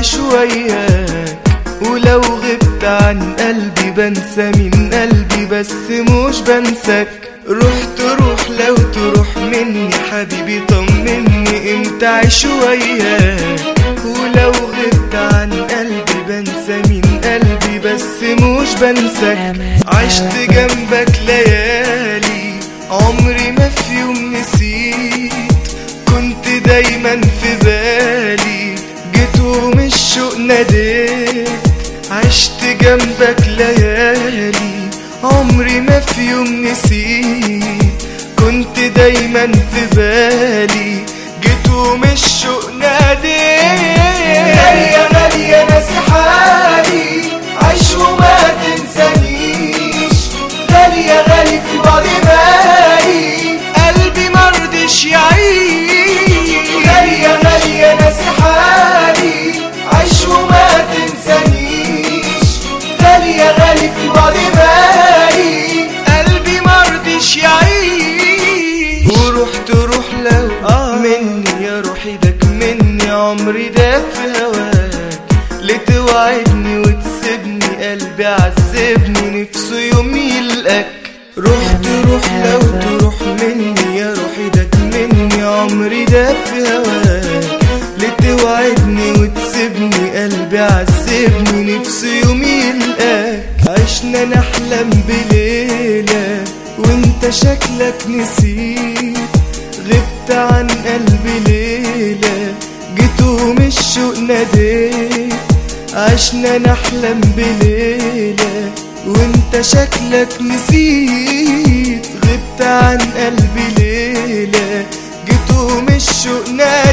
عايش وياك ولو غبت عن قلبي بنسى من قلبي بس مش بنساك روح تروح لو تروح مني حبيبي طمني امتى عايش وياك ولو غبت عن قلبي بنسى من قلبي بس مش بنساك عشت جنبك ليالي عمري ما في يوم نسيت كنت دايما في بالي جيت ومن الشوق ناديت عشت جنبك ليالي عمري ما في يوم نسيت كنت دايما في بالي جيت ومن الشوق ناديت غالية غالية ناسي حالي عيش وما تنسانيش غالية غالي في بعض مالي قلبي مرضش يعيش غالية غالية ناسي حالي عيش وما تنسانيش غالية غالي في بعض مالي قلبي مرضش يعيش وروح تروح لو مني يا روحي داك مني عمري داك في هواك لتوعدني وتسيبني قلبي عذبني نفسه يوم يلقاك روح تروح لو تروح مني يا روحي داك مني عمري داك في هواك لتوعدني وتسيبني قلبي عذبني نفسه يوم يلقاك عشنا نحلم بليلة وانت شكلك نسيت غبت عن قلبي ليلة جيت ومن الشوق ناديت عشنا نحلم بليلة وانت شكلك نسيت غبت عن قلبي ليلة جيت ومن الشوق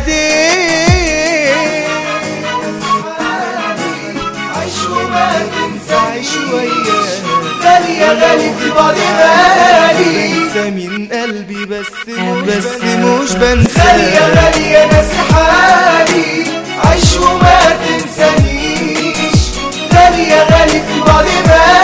ناديت عيش وما تنسى عيش وياك غالي يا غالي في بعض بالي بنسى من قلبي بس بس مش بنسى غالي يا غالي يا ناسي حالي عيش وما تنسانيش غالي يا غالي في بعض بالي